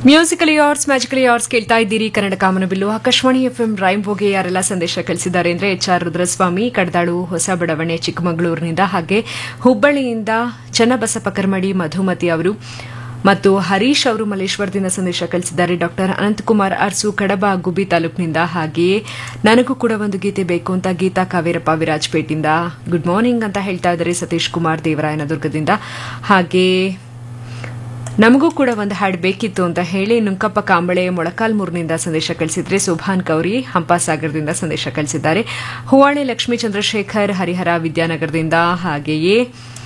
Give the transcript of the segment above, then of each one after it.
musically hours magically hours ಕೇಳ್ತಾ ಇದ್ದೀರಿ ಕನ್ನಡ ಕಾಮನಬಿಲ್ಲು ಆಕಾಶವಾಣಿ ಎಫ್ಎಂ ರೈಂಬೋಗೆ ಯಾರೆಲ್ಲ ಸಂದೇಶ ಕಳಿಸಿದ್ದಾರೆ ಅಂದ್ರೆ ಎಚ್ ಆರ್ ರುದ್ರಸ್ವಾಮಿ ಕಡದಾಳು ಹೊಸ ಬಡಾವಣೆ ಚಿಕ್ಕಮಗಳೂರಿನಿಂದ ಹಾಗೆ ಹುಬ್ಬಳ್ಳಿಯಿಂದ ಚನ್ನಬಸಪ್ಪ ಕರ್ಮಡಿ ಮಧುಮತಿ ಅವರು ಮತ್ತು ಹರೀಶ್ ಅವರು ಮಲ್ಲೇಶ್ವರದಿಂದ ಸಂದೇಶ ಕಳಿಸಿದ್ದಾರೆ ಡಾಕ್ಟರ್ ಅನಂತಕುಮಾರ್ ಅರ್ಸು ಕಡಬ ಗುಬ್ಬಿ ತಾಲೂಕಿನಿಂದ ಹಾಗೆಯೇ ನನಗೂ ಕೂಡ ಒಂದು ಗೀತೆ ಬೇಕು ಅಂತ ಗೀತಾ ಕಾವೇರಪ್ಪ ವಿರಾಜ್ಪೇಟಿಂದ ಗುಡ್ ಮಾರ್ನಿಂಗ್ ಅಂತ ಹೇಳ್ತಾ ಇದ್ದಾರೆ ಸತೀಶ್ ಕುಮಾರ್ ದೇವರಾಯನದುರ್ಗದಿಂದ ಹಾಗೆ ನಮಗೂ ಕೂಡ ಒಂದು ಹಾಡು ಬೇಕಿತ್ತು ಅಂತ ಹೇಳಿ ನುಂಕಪ್ಪ ಕಾಂಬಳೆ ಮೊಳಕಾಲ್ಮೂರಿನಿಂದ ಸಂದೇಶ ಕಳಿಸಿದ್ರೆ ಸುಭಾನ್ ಕೌರಿ ಹಂಪಾಸಾಗರದಿಂದ ಸಂದೇಶ ಕಳಿಸಿದ್ದಾರೆ ಹೂವಾಣೆ ಲಕ್ಷ್ಮೀ ಚಂದ್ರಶೇಖರ್ ಹರಿಹರ ವಿದ್ಯಾನಗರದಿಂದ ಹಾಗೆಯೇ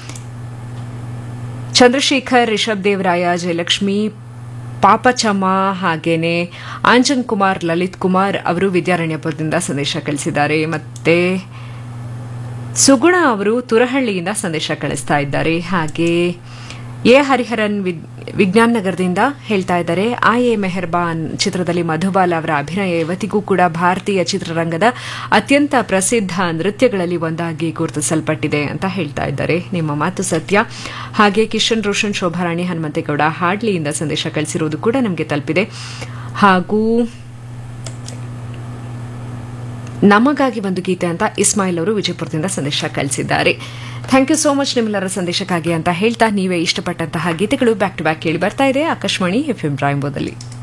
ಚಂದ್ರಶೇಖರ್ ರಿಷಬ್ ದೇವರಾಯ ಜಯಲಕ್ಷ್ಮಿ ಪಾಪಚಮ್ಮ ಹಾಗೇನೆ ಆಂಜನ್ ಕುಮಾರ್ ಲಲಿತ್ ಕುಮಾರ್ ಅವರು ವಿದ್ಯಾರಣ್ಯಪುರದಿಂದ ಸಂದೇಶ ಕಳಿಸಿದ್ದಾರೆ ಮತ್ತೆ ಸುಗುಣ ಅವರು ತುರಹಳ್ಳಿಯಿಂದ ಸಂದೇಶ ಕಳಿಸ್ತಾ ಇದ್ದಾರೆ ಹಾಗೆ ಎ ಹರಿಹರನ್ ವಿಜ್ಞಾನ ನಗರದಿಂದ ಹೇಳ್ತಾ ಇದ್ದಾರೆ ಆ ಎ ಮೆಹರ್ಬಾನ್ ಚಿತ್ರದಲ್ಲಿ ಮಧುಬಾಲ್ ಅವರ ಅಭಿನಯ ಇವತ್ತಿಗೂ ಕೂಡ ಭಾರತೀಯ ಚಿತ್ರರಂಗದ ಅತ್ಯಂತ ಪ್ರಸಿದ್ಧ ನೃತ್ಯಗಳಲ್ಲಿ ಒಂದಾಗಿ ಗುರುತಿಸಲ್ಪಟ್ಟಿದೆ ಅಂತ ಹೇಳ್ತಾ ಇದ್ದಾರೆ ನಿಮ್ಮ ಮಾತು ಸತ್ಯ ಹಾಗೆ ಕಿಶನ್ ರೋಷನ್ ಶೋಭಾರಾಣಿ ಹನುಮಂತೇಗೌಡ ಹಾಡ್ಲಿಯಿಂದ ಸಂದೇಶ ಕಳಿಸಿರುವುದು ಕೂಡ ನಮಗೆ ತಲುಪಿದೆ ಹಾಗೂ ನಮಗಾಗಿ ಒಂದು ಗೀತೆ ಅಂತ ಇಸ್ಮಾಯಿಲ್ ಅವರು ವಿಜಯಪುರದಿಂದ ಸಂದೇಶ ಕಳಿಸಿದ್ದಾರೆ ಥ್ಯಾಂಕ್ ಯು ಸೋ ಮಚ್ ನಿಮ್ಮೆಲ್ಲರ ಸಂದೇಶಕ್ಕಾಗಿ ಅಂತ ಹೇಳ್ತಾ ನೀವೇ ಇಷ್ಟಪಟ್ಟಂತಹ ಗೀತೆಗಳು ಬ್ಯಾಕ್ ಟು ಬ್ಯಾಕ್ ಕೇಳಿ ಬರ್ತಾ ಇದೆ ಆಕಾಶವಾಣಿ ಎಫ್ ಎಂ ರಾಯಂಬೋದಲ್ಲಿ